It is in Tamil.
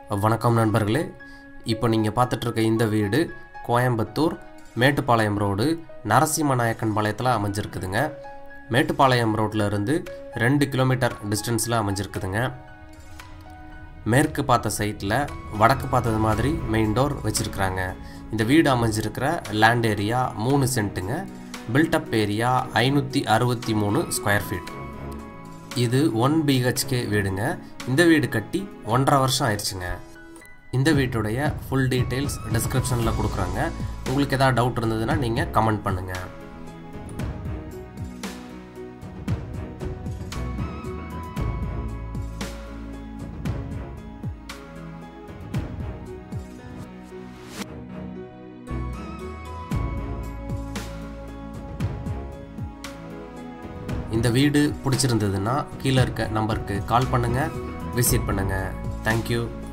வணக்கம் நண்பர்களே இப்போ நீங்கள் பார்த்துட்ருக்க இந்த வீடு கோயம்புத்தூர் மேட்டுப்பாளையம் ரோடு நரசிம்மநாயக்கன் பாளையத்தில் அமைஞ்சிருக்குதுங்க மேட்டுப்பாளையம் ரோட்டில் இருந்து ரெண்டு கிலோமீட்டர் டிஸ்டன்ஸில் அமைஞ்சிருக்குதுங்க மேற்கு பார்த்த சைட்டில் வடக்கு பார்த்தது மாதிரி மெயின் டோர் வச்சுருக்குறாங்க இந்த வீடு அமைஞ்சிருக்கிற லேண்ட் ஏரியா மூணு சென்ட்டுங்க பில்டப் ஏரியா ஐநூற்றி அறுபத்தி மூணு ஸ்கொயர் ஃபீட் இது ஒன் பிஹெச்கே வீடுங்க இந்த வீடு கட்டி ஒன்றரை வருஷம் ஆயிடுச்சுங்க இந்த வீட்டுடைய ஃபுல் டீட்டெயில்ஸ் டிஸ்கிரிப்ஷனில் கொடுக்குறாங்க உங்களுக்கு எதாவது டவுட் இருந்ததுன்னா நீங்கள் கமெண்ட் பண்ணுங்கள் இந்த வீடு பிடிச்சிருந்ததுன்னா கீழே இருக்க நம்பருக்கு கால் பண்ணுங்கள் விசிட் பண்ணுங்கள் தேங்க்யூ